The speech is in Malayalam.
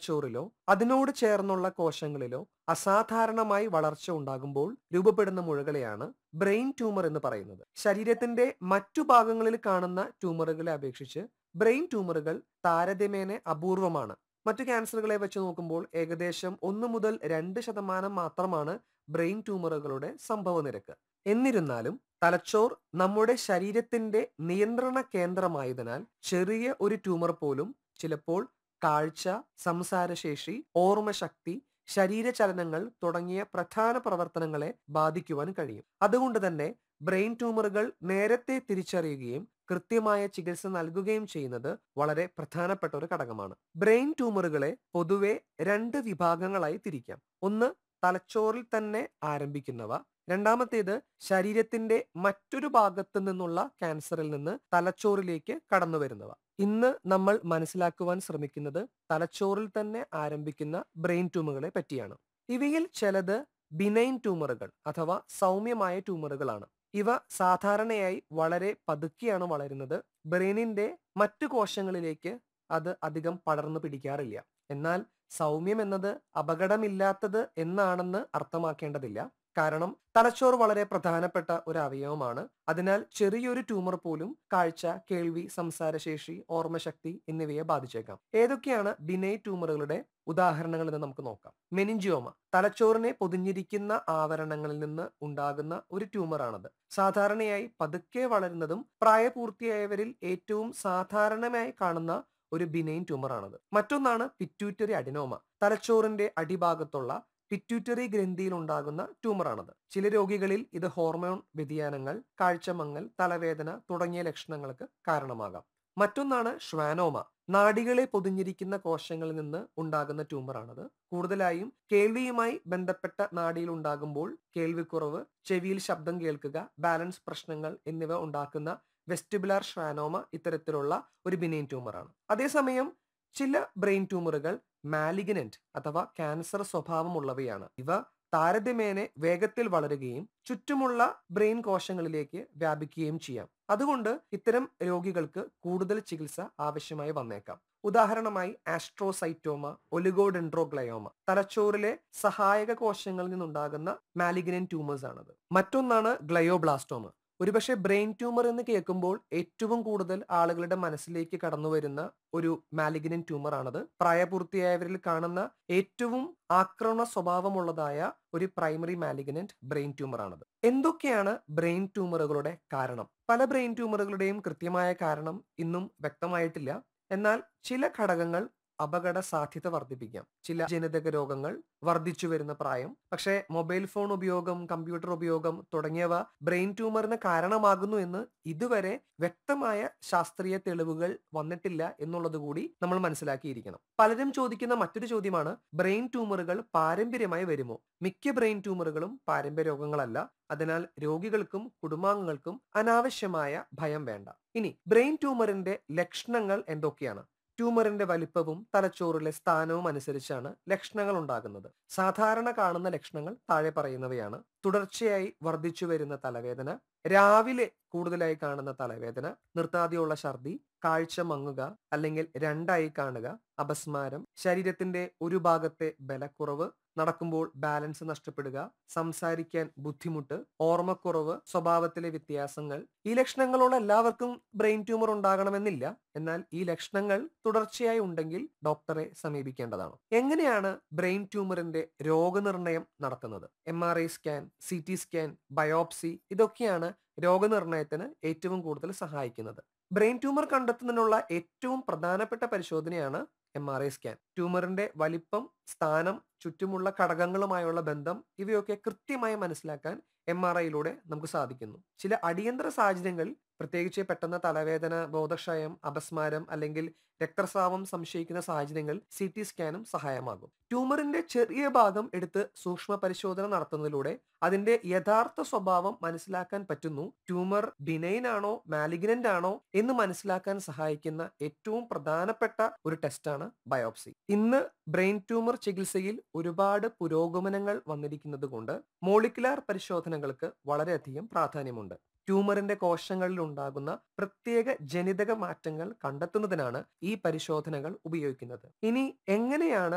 തലച്ചോറിലോ അതിനോട് ചേർന്നുള്ള കോശങ്ങളിലോ അസാധാരണമായി വളർച്ച ഉണ്ടാകുമ്പോൾ രൂപപ്പെടുന്ന മുഴകളെയാണ് ബ്രെയിൻ ട്യൂമർ എന്ന് പറയുന്നത് ശരീരത്തിന്റെ മറ്റു ഭാഗങ്ങളിൽ കാണുന്ന ട്യൂമറുകളെ അപേക്ഷിച്ച് ബ്രെയിൻ ട്യൂമറുകൾ താരതമ്യേന അപൂർവമാണ് മറ്റു ക്യാൻസറുകളെ വെച്ച് നോക്കുമ്പോൾ ഏകദേശം ഒന്ന് മുതൽ രണ്ട് ശതമാനം മാത്രമാണ് ബ്രെയിൻ ട്യൂമറുകളുടെ സംഭവ നിരക്ക് എന്നിരുന്നാലും തലച്ചോർ നമ്മുടെ ശരീരത്തിന്റെ നിയന്ത്രണ കേന്ദ്രമായതിനാൽ ചെറിയ ഒരു ട്യൂമർ പോലും ചിലപ്പോൾ കാഴ്ച സംസാരശേഷി ഓർമ്മശക്തി ശരീരചലനങ്ങൾ തുടങ്ങിയ പ്രധാന പ്രവർത്തനങ്ങളെ ബാധിക്കുവാൻ കഴിയും അതുകൊണ്ട് തന്നെ ബ്രെയിൻ ട്യൂമറുകൾ നേരത്തെ തിരിച്ചറിയുകയും കൃത്യമായ ചികിത്സ നൽകുകയും ചെയ്യുന്നത് വളരെ പ്രധാനപ്പെട്ട ഒരു ഘടകമാണ് ബ്രെയിൻ ട്യൂമറുകളെ പൊതുവെ രണ്ട് വിഭാഗങ്ങളായി തിരിക്കാം ഒന്ന് തലച്ചോറിൽ തന്നെ ആരംഭിക്കുന്നവ രണ്ടാമത്തേത് ശരീരത്തിന്റെ മറ്റൊരു ഭാഗത്തു നിന്നുള്ള ക്യാൻസറിൽ നിന്ന് തലച്ചോറിലേക്ക് കടന്നു വരുന്നവ ഇന്ന് നമ്മൾ മനസ്സിലാക്കുവാൻ ശ്രമിക്കുന്നത് തലച്ചോറിൽ തന്നെ ആരംഭിക്കുന്ന ബ്രെയിൻ ട്യൂമറുകളെ പറ്റിയാണ് ഇവയിൽ ചിലത് ബിനൈൻ ട്യൂമറുകൾ അഥവാ സൗമ്യമായ ട്യൂമറുകളാണ് ഇവ സാധാരണയായി വളരെ പതുക്കെയാണ് വളരുന്നത് ബ്രെയിനിന്റെ മറ്റു കോശങ്ങളിലേക്ക് അത് അധികം പടർന്നു പിടിക്കാറില്ല എന്നാൽ സൗമ്യം എന്നത് അപകടമില്ലാത്തത് എന്നാണെന്ന് അർത്ഥമാക്കേണ്ടതില്ല കാരണം തലച്ചോർ വളരെ പ്രധാനപ്പെട്ട ഒരു അവയവമാണ് അതിനാൽ ചെറിയൊരു ട്യൂമർ പോലും കാഴ്ച കേൾവി സംസാരശേഷി ഓർമ്മശക്തി എന്നിവയെ ബാധിച്ചേക്കാം ഏതൊക്കെയാണ് ബിനൈ ട്യൂമറുകളുടെ ഉദാഹരണങ്ങൾ എന്ന് നമുക്ക് നോക്കാം മെനിഞ്ചിയോമ തലച്ചോറിനെ പൊതിഞ്ഞിരിക്കുന്ന ആവരണങ്ങളിൽ നിന്ന് ഉണ്ടാകുന്ന ഒരു ട്യൂമറാണത് സാധാരണയായി പതുക്കെ വളരുന്നതും പ്രായപൂർത്തിയായവരിൽ ഏറ്റവും സാധാരണമായി കാണുന്ന ഒരു ബിനൈൻ ട്യൂമറാണത് മറ്റൊന്നാണ് പിറ്റ്യൂറ്ററി അഡിനോമ തലച്ചോറിന്റെ അടിഭാഗത്തുള്ള പിറ്റ്യൂറ്ററി ഗ്രന്ഥിയിൽ ഉണ്ടാകുന്ന ട്യൂമറാണത് ചില രോഗികളിൽ ഇത് ഹോർമോൺ വ്യതിയാനങ്ങൾ കാഴ്ചമങ്ങൽ തലവേദന തുടങ്ങിയ ലക്ഷണങ്ങൾക്ക് കാരണമാകാം മറ്റൊന്നാണ് ഷ്വാനോമ നാഡികളെ പൊതിഞ്ഞിരിക്കുന്ന കോശങ്ങളിൽ നിന്ന് ഉണ്ടാകുന്ന ട്യൂമറാണത് കൂടുതലായും കേൾവിയുമായി ബന്ധപ്പെട്ട നാഡിയിൽ ഉണ്ടാകുമ്പോൾ കേൾവിക്കുറവ് ചെവിയിൽ ശബ്ദം കേൾക്കുക ബാലൻസ് പ്രശ്നങ്ങൾ എന്നിവ ഉണ്ടാക്കുന്ന വെസ്റ്റിബുലാർ ഷ്വാനോമ ഇത്തരത്തിലുള്ള ഒരു ബിനൈൻ ട്യൂമറാണ് അതേസമയം ചില ബ്രെയിൻ ട്യൂമറുകൾ മാലിഗനന്റ് അഥവാ ക്യാൻസർ സ്വഭാവമുള്ളവയാണ് ഇവ താരതമ്യേന വേഗത്തിൽ വളരുകയും ചുറ്റുമുള്ള ബ്രെയിൻ കോശങ്ങളിലേക്ക് വ്യാപിക്കുകയും ചെയ്യാം അതുകൊണ്ട് ഇത്തരം രോഗികൾക്ക് കൂടുതൽ ചികിത്സ ആവശ്യമായി വന്നേക്കാം ഉദാഹരണമായി ആസ്ട്രോസൈറ്റോമ ഒലിഗോഡെൻഡ്രോഗ്ലയോമ തലച്ചോറിലെ സഹായക കോശങ്ങളിൽ നിന്നുണ്ടാകുന്ന മാലിഗനന്റ് ട്യൂമേഴ്സ് ആണത് മറ്റൊന്നാണ് ഗ്ലയോബ്ലാസ്റ്റോമ ഒരുപക്ഷെ ബ്രെയിൻ ട്യൂമർ എന്ന് കേൾക്കുമ്പോൾ ഏറ്റവും കൂടുതൽ ആളുകളുടെ മനസ്സിലേക്ക് കടന്നു വരുന്ന ഒരു മാലിഗ്നൻ ട്യൂമർ ആണത് പ്രായപൂർത്തിയായവരിൽ കാണുന്ന ഏറ്റവും ആക്രമണ സ്വഭാവമുള്ളതായ ഒരു പ്രൈമറി മാലിഗ്നന്റ് ബ്രെയിൻ ട്യൂമർ ആണത് എന്തൊക്കെയാണ് ബ്രെയിൻ ട്യൂമറുകളുടെ കാരണം പല ബ്രെയിൻ ട്യൂമറുകളുടെയും കൃത്യമായ കാരണം ഇന്നും വ്യക്തമായിട്ടില്ല എന്നാൽ ചില ഘടകങ്ങൾ അപകട സാധ്യത വർദ്ധിപ്പിക്കാം ചില ജനിതക രോഗങ്ങൾ വർദ്ധിച്ചു വരുന്ന പ്രായം പക്ഷേ മൊബൈൽ ഫോൺ ഉപയോഗം കമ്പ്യൂട്ടർ ഉപയോഗം തുടങ്ങിയവ ബ്രെയിൻ ട്യൂമറിന് കാരണമാകുന്നു എന്ന് ഇതുവരെ വ്യക്തമായ ശാസ്ത്രീയ തെളിവുകൾ വന്നിട്ടില്ല എന്നുള്ളത് കൂടി നമ്മൾ മനസ്സിലാക്കിയിരിക്കണം പലരും ചോദിക്കുന്ന മറ്റൊരു ചോദ്യമാണ് ബ്രെയിൻ ട്യൂമറുകൾ പാരമ്പര്യമായി വരുമോ മിക്ക ബ്രെയിൻ ട്യൂമറുകളും പാരമ്പര്യ രോഗങ്ങളല്ല അതിനാൽ രോഗികൾക്കും കുടുംബാംഗങ്ങൾക്കും അനാവശ്യമായ ഭയം വേണ്ട ഇനി ബ്രെയിൻ ട്യൂമറിന്റെ ലക്ഷണങ്ങൾ എന്തൊക്കെയാണ് ട്യൂമറിന്റെ വലിപ്പവും തലച്ചോറിലെ സ്ഥാനവും അനുസരിച്ചാണ് ലക്ഷണങ്ങൾ ഉണ്ടാകുന്നത് സാധാരണ കാണുന്ന ലക്ഷണങ്ങൾ താഴെ പറയുന്നവയാണ് തുടർച്ചയായി വർദ്ധിച്ചു വരുന്ന തലവേദന രാവിലെ കൂടുതലായി കാണുന്ന തലവേദന നിർത്താതെയുള്ള ഛർദി കാഴ്ച മങ്ങുക അല്ലെങ്കിൽ രണ്ടായി കാണുക അപസ്മാരം ശരീരത്തിന്റെ ഒരു ഭാഗത്തെ ബലക്കുറവ് നടക്കുമ്പോൾ ബാലൻസ് നഷ്ടപ്പെടുക സംസാരിക്കാൻ ബുദ്ധിമുട്ട് ഓർമ്മക്കുറവ് സ്വഭാവത്തിലെ വ്യത്യാസങ്ങൾ ഈ ലക്ഷണങ്ങളുള്ള എല്ലാവർക്കും ബ്രെയിൻ ട്യൂമർ ഉണ്ടാകണമെന്നില്ല എന്നാൽ ഈ ലക്ഷണങ്ങൾ തുടർച്ചയായി ഉണ്ടെങ്കിൽ ഡോക്ടറെ സമീപിക്കേണ്ടതാണ് എങ്ങനെയാണ് ബ്രെയിൻ ട്യൂമറിന്റെ രോഗനിർണയം നടത്തുന്നത് M R I scan C T scan biopsy ഇതൊക്കെയാണ് രോഗനിർണയത്തിന് ഏറ്റവും കൂടുതൽ സഹായിക്കുന്നത് ബ്രെയിൻ ട്യൂമർ കണ്ടെത്തുന്നതിനുള്ള ഏറ്റവും പ്രധാനപ്പെട്ട പരിശോധനയാണ് എം ആർ ഐ സ്കാൻ ട്യൂമറിന്റെ വലിപ്പം സ്ഥാനം ചുറ്റുമുള്ള ഘടകങ്ങളുമായുള്ള ബന്ധം ഇവയൊക്കെ കൃത്യമായി മനസ്സിലാക്കാൻ എം ആർ ഐയിലൂടെ നമുക്ക് സാധിക്കുന്നു ചില അടിയന്തര സാഹചര്യങ്ങളിൽ പ്രത്യേകിച്ച് പെട്ടെന്ന് തലവേദന ബോധക്ഷയം അപസ്മാരം അല്ലെങ്കിൽ രക്തസ്രാവം സംശയിക്കുന്ന സാഹചര്യങ്ങൾ സി ടി സ്കാനും സഹായമാകും ട്യൂമറിന്റെ ചെറിയ ഭാഗം എടുത്ത് സൂക്ഷ്മ പരിശോധന നടത്തുന്നതിലൂടെ അതിന്റെ യഥാർത്ഥ സ്വഭാവം മനസ്സിലാക്കാൻ പറ്റുന്നു ട്യൂമർ ബിനൈൻ ആണോ മാലിഗ്നന്റ് ആണോ എന്ന് മനസ്സിലാക്കാൻ സഹായിക്കുന്ന ഏറ്റവും പ്രധാനപ്പെട്ട ഒരു ടെസ്റ്റാണ് ബയോപ്സി ഇന്ന് ബ്രെയിൻ ട്യൂമർ ചികിത്സയിൽ ഒരുപാട് പുരോഗമനങ്ങൾ വന്നിരിക്കുന്നത് കൊണ്ട് മോളിക്കുലാർ പരിശോധനകൾക്ക് വളരെയധികം പ്രാധാന്യമുണ്ട് ട്യൂമറിന്റെ കോശങ്ങളിൽ ഉണ്ടാകുന്ന പ്രത്യേക ജനിതക മാറ്റങ്ങൾ കണ്ടെത്തുന്നതിനാണ് ഈ പരിശോധനകൾ ഉപയോഗിക്കുന്നത് ഇനി എങ്ങനെയാണ്